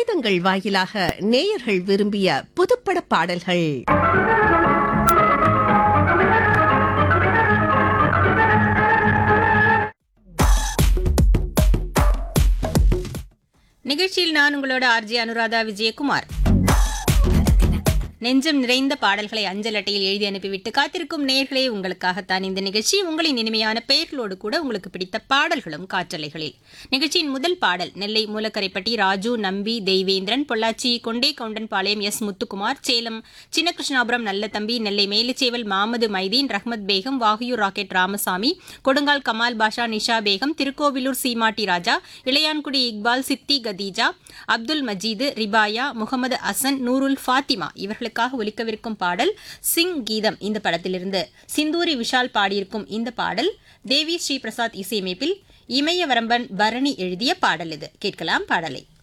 கடிதங்கள் வாயிலாக நேயர்கள் விரும்பிய புதுப்பட பாடல்கள் நிகழ்ச்சியில் நான் உங்களோட ஆர்ஜி அனுராதா விஜயகுமார் நெஞ்சம் நிறைந்த பாடல்களை அஞ்சல் அட்டையில் எழுதி அனுப்பிவிட்டு காத்திருக்கும் நேர்களே உங்களுக்காகத்தான் இந்த நிகழ்ச்சி உங்களின் இனிமையான பெயர்களோடு கூட உங்களுக்கு பிடித்த பாடல்களும் காற்றலைகளில் நிகழ்ச்சியின் முதல் பாடல் நெல்லை மூலக்கரைப்பட்டி ராஜு நம்பி தெய்வேந்திரன் பொள்ளாச்சி கொண்டே கவுண்டன்பாளையம் எஸ் முத்துக்குமார் சேலம் சின்னகிருஷ்ணாபுரம் நல்ல தம்பி நெல்லை மேலுச்சேவல் மாமது மைதீன் ரஹ்மத் பேகம் வாகியூர் ராக்கெட் ராமசாமி கொடுங்கால் கமால் பாஷா நிஷா பேகம் திருக்கோவிலூர் சீமாட்டி ராஜா இளையான்குடி இக்பால் சித்தி கதீஜா அப்துல் மஜீது ரிபாயா முகமது அசன் நூருல் ஃபாத்திமா இவர்களுக்காக ஒலிக்கவிருக்கும் பாடல் சிங் கீதம் இந்த படத்திலிருந்து சிந்தூரி விஷால் பாடியிருக்கும் இந்த பாடல் தேவி ஸ்ரீ பிரசாத் இசையமைப்பில் இமயவரம்பன் பரணி எழுதிய பாடல் இது கேட்கலாம் பாடலை